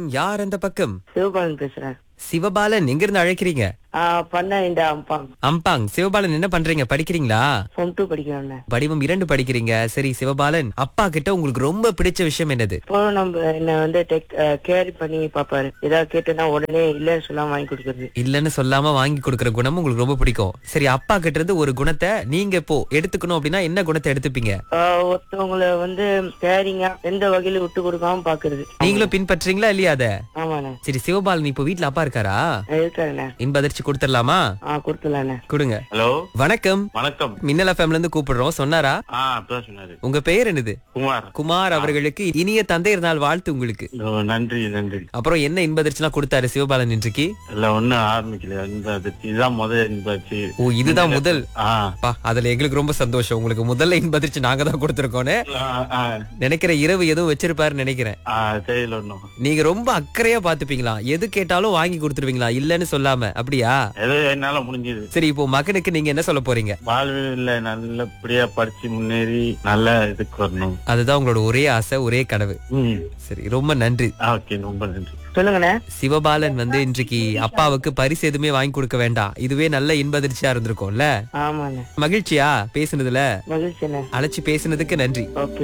யார் அந்த பக்கம் சிவபாலன் பேசுறேன் சிவபாலன் எங்க இருந்து அழைக்கிறீங்க ஆ, பண்ண இந்த அம்பாங் அம்பாங் சிவபாலன் என்ன பண்றீங்க படிக்கிறீங்களா ஃபோம் டூ படிக்கிறேன் படிவம் இரண்டு படிக்கிறீங்க சரி சிவபாலன் அப்பா கிட்ட உங்களுக்கு ரொம்ப பிடிச்ச விஷயம் என்னது இப்போ நம்ம என்ன வந்து டெக் கேர் பண்ணி பாப்பாரு ஏதாவது கேட்டேன்னா உடனே இல்லைன்னு சொல்லாம வாங்கி கொடுக்கறது இல்லன்னு சொல்லாம வாங்கி கொடுக்கற குணம் உங்களுக்கு ரொம்ப பிடிக்கும் சரி அப்பா கிட்ட இருந்து ஒரு குணத்தை நீங்க இப்போ எடுத்துக்கணும் அப்படின்னா என்ன குணத்தை எடுத்துப்பீங்க ஆ, ஒருத்தவங்கள வந்து கேரிங்கா எந்த வகையில விட்டு கொடுக்காம பாக்குறது நீங்களும் பின்பற்றீங்களா இல்லையா அத ஆமாண்ணே சரி சிவபாலன் இப்போ வீட்ல அப்பா இருக்காரா இருக்காருண்ணே இன்பதிர்ச்சி கொடுத்துடலாமா ஆ கொடுத்துலாண்ணே கொடுங்க ஹலோ வணக்கம் வணக்கம் மின்னல் எஃப்எம்ல இருந்து கூப்பிடுறோம் சொன்னாரா ஆ அப்பதான் சொன்னாரு உங்க பெயர் என்னது குமார் குமார் அவர்களுக்கு இனிய தந்தையர் நாள் வாழ்த்து உங்களுக்கு ஓ, நன்றி நன்றி அப்புறம் என்ன இன்பதிர்ச்சிலாம் கொடுத்தாரு சிவபாலன் இன்றைக்கு இல்ல ஒண்ணும் ஆரம்பிக்கல இந்த அதிர்ச்சி இதுதான் முதல் இன்பாச்சு ஓ இதுதான் முதல் ஆ பா அதுல எங்களுக்கு ரொம்ப சந்தோஷம் உங்களுக்கு முதல்ல இன்பதிர்ச்சி நாங்க தான் கொடுத்திருக்கோன்னு ஆ, ஆ, நினைக்கிற இரவு எதுவும் வச்சிருப்பாருன்னு நினைக்கிறேன் ஆ தெரியல ஒண்ணும் நீங்க ரொம்ப அக்கறையா பாத்துப்பீங்களா எது கேட்டாலும் வாங்கி கொடுத்துருவீங்களா இல்லன்னு சொல்லாம அப்படியா ஏதோ என்னால முடிஞ்சது சரி இப்போ மகனுக்கு நீங்க என்ன சொல்ல போறீங்க வாழ்வில் நல்லபடியா படிச்சு முன்னேறி நல்ல இதுக்கு வரணும் அதுதான் உங்களோட ஒரே ஆசை ஒரே கனவு ம் சரி ரொம்ப நன்றி ஓகே ரொம்ப நன்றி சொல்லுங்கண்ணே சிவபாலன் வந்து இன்றைக்கு அப்பாவுக்கு பரிசு எதுவுமே வாங்கி கொடுக்க வேண்டாம் இதுவே நல்ல இன்பதிர்ச்சியா இருந்திருக்கும்ல ஆமாண்ணே மகிழ்ச்சியா பேசுனதுல மகிழ்ச்சிண்ணே அழைச்சு பேசுனதுக்கு நன்றி ஓகே